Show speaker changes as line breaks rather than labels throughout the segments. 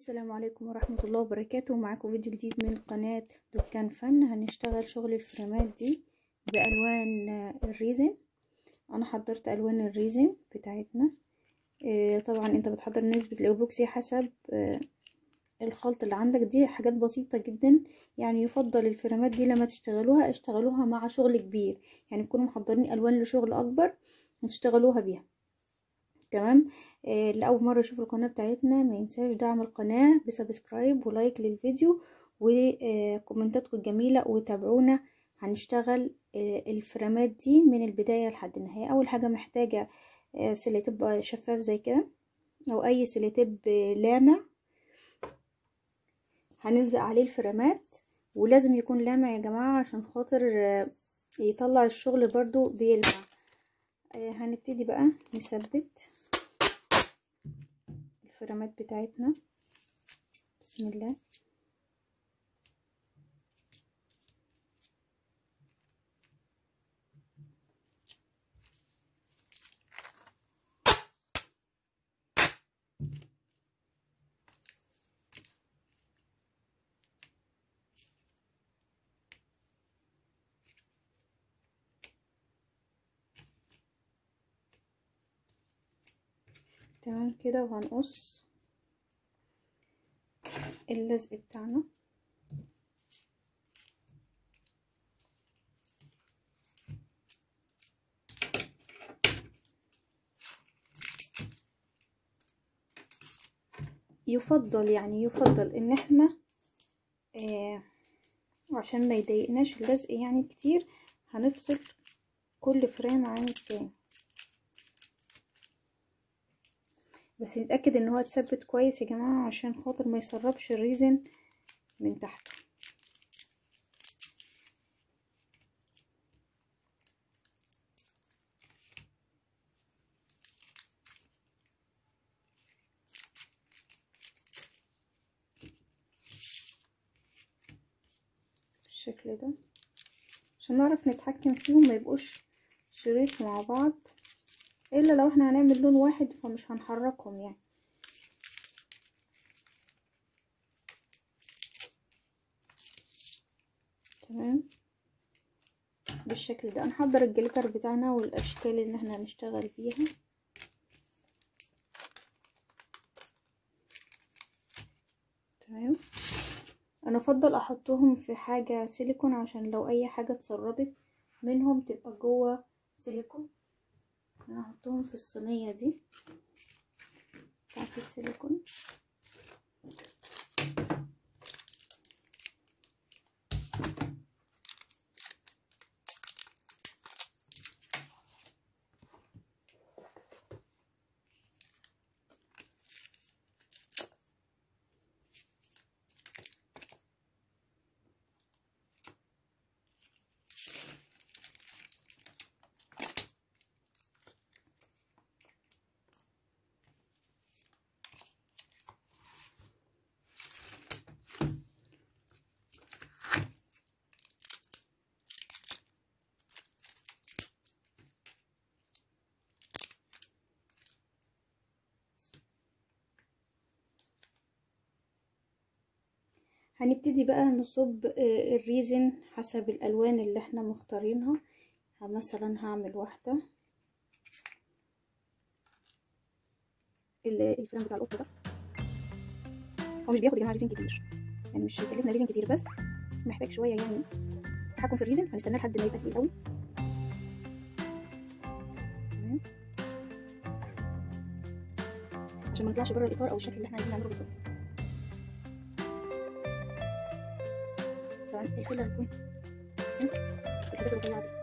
السلام عليكم ورحمة الله وبركاته معاكم فيديو جديد من قناة دكان فن هنشتغل شغل الفريمات دي بألوان الريزن أنا حضرت ألوان الريزن بتاعتنا آه طبعا انت بتحضر نسبة الأوبوكسي حسب آه الخلط اللي عندك دي حاجات بسيطة جدا يعني يفضل الفريمات دي لما تشتغلوها اشتغلوها مع شغل كبير يعني تكونوا محضرين ألوان لشغل أكبر وتشتغلوها بيها تمام آه اللي اول مره يشوف القناه بتاعتنا ما ينساش دعم القناه بسبسكرايب ولايك للفيديو وكومنتاتكم الجميله وتابعونا هنشتغل آه الفريمات دي من البدايه لحد النهايه اول حاجه محتاجه آه سيليتيب شفاف زي كده او اي سيليتيب لامع هنلزق عليه الفريمات ولازم يكون لامع يا جماعه عشان خاطر يطلع الشغل برضو بيلمع هنبتدي بقى نثبت الفريمات بتاعتنا بسم الله تمام كده وهنقص اللزق بتاعنا يفضل يعني يفضل ان احنا آه عشان ما يضايقناش اللزق يعني كتير هنفصل كل فريم عن التاني بس نتأكد ان هو اتثبت كويس يا جماعة عشان خاطر ما يسربش الريزن من تحته بالشكل ده عشان نعرف نتحكم فيهم ما يبقوش شريط مع بعض الا لو احنا هنعمل لون واحد فمش هنحركهم يعني تمام بالشكل ده نحضر الجليتر بتاعنا والاشكال اللي احنا هنشتغل بيها تمام انا افضل احطهم في حاجة سيليكون عشان لو اي حاجة اتسربت منهم تبقى جوه سيليكون انا هحطهم في الصينية دي بتاعت السيليكون هنبتدي بقى نصب الريزن حسب الالوان اللي احنا مختارينها مثلا هعمل واحده الفريم بتاع القطه ده هو مش بياخد يا جماعه ريزن كتير يعني مش هيكلفنا ريزن كتير بس محتاج شويه يعني تحكم في الريزن هنستناه لحد ما يبقى تقيل قوي عشان ما نطلعش بره الاطار او الشكل اللي احنا عايزين نعمله بالظبط طبعا الفيلا هتكون سمك الحاجات الرفيعة دي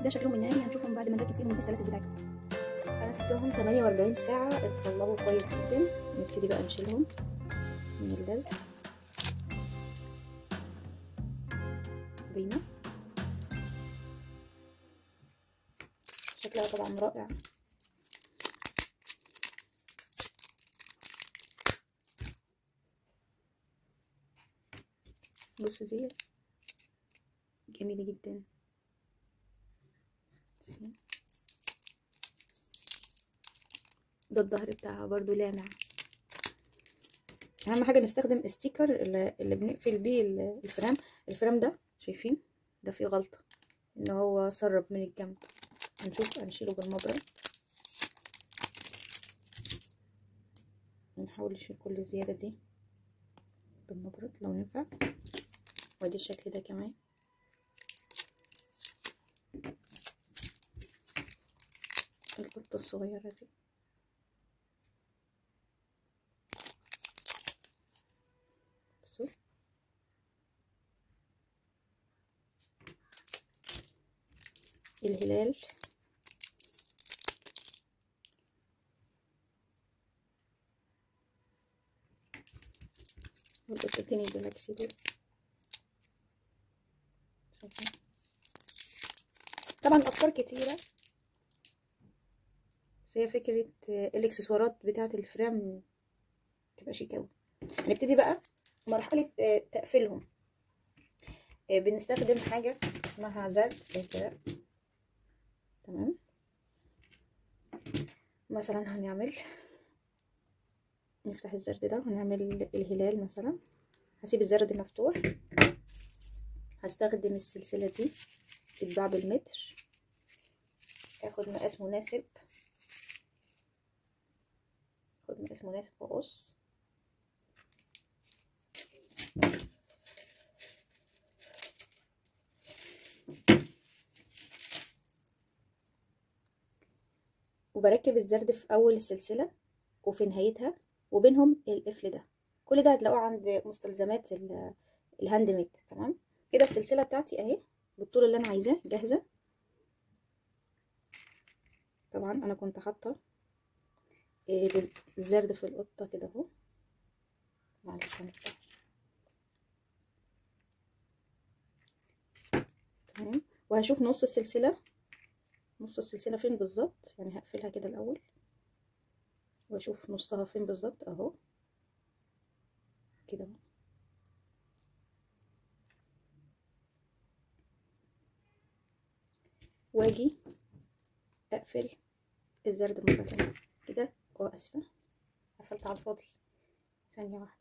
ده شكلهم النهائي هنشوفهم بعد ما نركب فيهم السلاسل بتاعتهم انا سبتهم 48 ساعه اتصلبوا كويس جدا نبتدي بقى نشيلهم من اللزق بينا شكلها طبعا رائع بصوا دي جميلة جدا ده الظهر بتاعها برضو لامع اهم حاجه نستخدم استيكر اللي بنقفل بيه الفرام الفرام ده شايفين ده فيه غلطه ان هو سرب من الجنب هنشوف هنشيله بالمبرد نحاول نشيل كل الزياده دي بالمبرد لو ينفع وادي الشكل ده كمان القطه الصغيره دي بصوا الهلال والقطتين الجلاكسي دول طبعا افكار كتيره بس هي فكره الاكسسوارات بتاعه الفرام تبقى شيك قوي هنبتدي بقى مرحله تقفيلهم بنستخدم حاجه اسمها زرد زي كده تمام مثلا هنعمل نفتح الزرد ده ونعمل الهلال مثلا هسيب الزرد مفتوح هستخدم السلسلة دي تتباع بالمتر اخد مقاس مناسب اخد مقاس مناسب واقص وبركب الزرد في اول السلسلة وفي نهايتها وبينهم القفل ده كل ده هتلاقوه عند مستلزمات الهاند ميد تمام كده السلسله بتاعتي اهي بالطول اللي انا عايزاه جاهزه طبعا انا كنت حاطه الزرد في القطه كده اهو معلش هنفتح تمام وهشوف نص السلسله نص السلسله فين بالظبط يعني هقفلها كده الاول واشوف نصها فين بالظبط اهو كده واجي اقفل الزرد مره تانية كده واسفه قفلت على الفاضي ثانيه واحده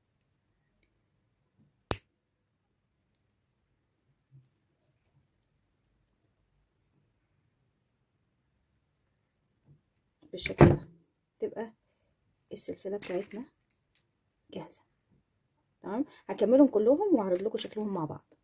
بالشكل ده تبقى السلسله بتاعتنا جاهزه تمام هكملهم كلهم واعرض لكم شكلهم مع بعض